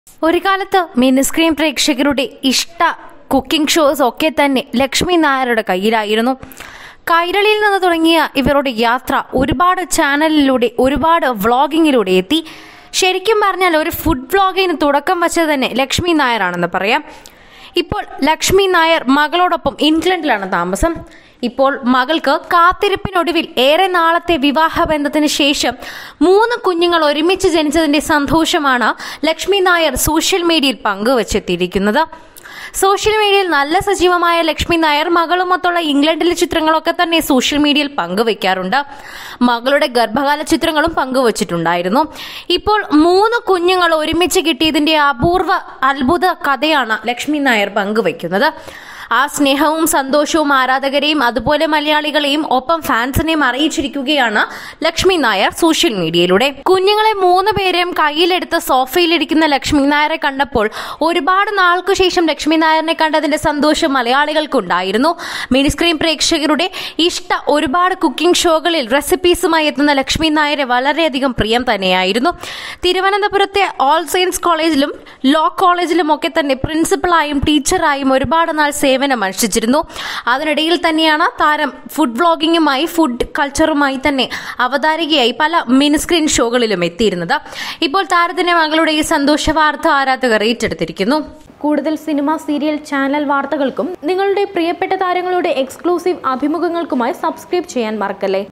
ഒരു കാലത്ത് മിനിസ്ക്രീൻ പ്രേക്ഷകരുടെ ഇഷ്ട കുക്കിംഗ് ഷോസ് ഒക്കെ തന്നെ ലക്ഷ്മി നായരുടെ കയ്യിലായിരുന്നു കൈരളിയിൽ നിന്ന് തുടങ്ങിയ ഇവരുടെ യാത്ര ഒരുപാട് ചാനലിലൂടെ ഒരുപാട് വ്ളോഗിങ്ങിലൂടെ എത്തി ശരിക്കും പറഞ്ഞാൽ ഒരു ഫുഡ് വ്ളോഗിന് തുടക്കം വെച്ചത് തന്നെ ലക്ഷ്മി നായരാണെന്ന് പറയാം ഇപ്പോൾ ലക്ഷ്മി നായർ മകളോടൊപ്പം ഇംഗ്ലണ്ടിലാണ് താമസം ഇപ്പോൾ മകൾക്ക് കാത്തിരിപ്പിനൊടുവിൽ ഏറെ നാളത്തെ വിവാഹ ബന്ധത്തിന് ശേഷം മൂന്ന് കുഞ്ഞുങ്ങൾ ഒരുമിച്ച് ജനിച്ചതിന്റെ സന്തോഷമാണ് ലക്ഷ്മി നായർ സോഷ്യൽ മീഡിയയിൽ പങ്കുവച്ചെത്തിയിരിക്കുന്നത് സോഷ്യൽ മീഡിയയിൽ നല്ല സജീവമായ ലക്ഷ്മി നായർ മകളുമൊത്തുള്ള ഇംഗ്ലണ്ടിലെ ചിത്രങ്ങളൊക്കെ തന്നെ സോഷ്യൽ മീഡിയയിൽ പങ്കുവെക്കാറുണ്ട് മകളുടെ ഗർഭകാല ചിത്രങ്ങളും പങ്കുവച്ചിട്ടുണ്ടായിരുന്നു ഇപ്പോൾ മൂന്ന് കുഞ്ഞുങ്ങൾ ഒരുമിച്ച് കിട്ടിയതിന്റെ അപൂർവ അത്ഭുത കഥയാണ് ലക്ഷ്മി നായർ പങ്കുവെക്കുന്നത് ആ സ്നേഹവും സന്തോഷവും ആരാധകരെയും അതുപോലെ മലയാളികളെയും ഒപ്പം ഫാൻസിനെയും അറിയിച്ചിരിക്കുകയാണ് ലക്ഷ്മി നായർ സോഷ്യൽ മീഡിയയിലൂടെ കുഞ്ഞുങ്ങളെ മൂന്ന് പേരെയും കയ്യിലെടുത്ത് സോഫയിലിരിക്കുന്ന ലക്ഷ്മി നായരെ കണ്ടപ്പോൾ ഒരുപാട് നാൾക്കു ശേഷം ലക്ഷ്മി നായറിനെ കണ്ടതിന്റെ സന്തോഷം മലയാളികൾക്കുണ്ടായിരുന്നു മിനിസ്ക്രീൻ പ്രേക്ഷകരുടെ ഇഷ്ട ഒരുപാട് കുക്കിംഗ് ഷോകളിൽ റെസിപ്പീസുമായി എത്തുന്ന ലക്ഷ്മി നായരെ വളരെയധികം പ്രിയം തന്നെയായിരുന്നു തിരുവനന്തപുരത്തെ ഓൾ സയൻസ് കോളേജിലും ലോ കോളേജിലും ഒക്കെ തന്നെ പ്രിൻസിപ്പളായും ടീച്ചറായും ഒരുപാട് നാൾ സേവനം അനുഷ്ഠിച്ചിരുന്നു അതിനിടയിൽ തന്നെയാണ് താരം ഫുഡ് വ്ളോഗിങ്ങുമായി ഫുഡ് കൾച്ചറുമായി തന്നെ അവതാരികയായി പല മിനിസ്ക്രീൻ ഷോകളിലും എത്തിയിരുന്നത് ഇപ്പോൾ താരത്തിന്റെ മകളുടെ ഈ സന്തോഷ വാർത്ത ആരാധകർ ഏറ്റെടുത്തിരിക്കുന്നു കൂടുതൽ സിനിമ സീരിയൽ ചാനൽ വാർത്തകൾക്കും നിങ്ങളുടെ പ്രിയപ്പെട്ട താരങ്ങളുടെ എക്സ്ക്ലൂസീവ് അഭിമുഖങ്ങൾക്കുമായി സബ്സ്ക്രൈബ് ചെയ്യാൻ മറക്കല്ലേ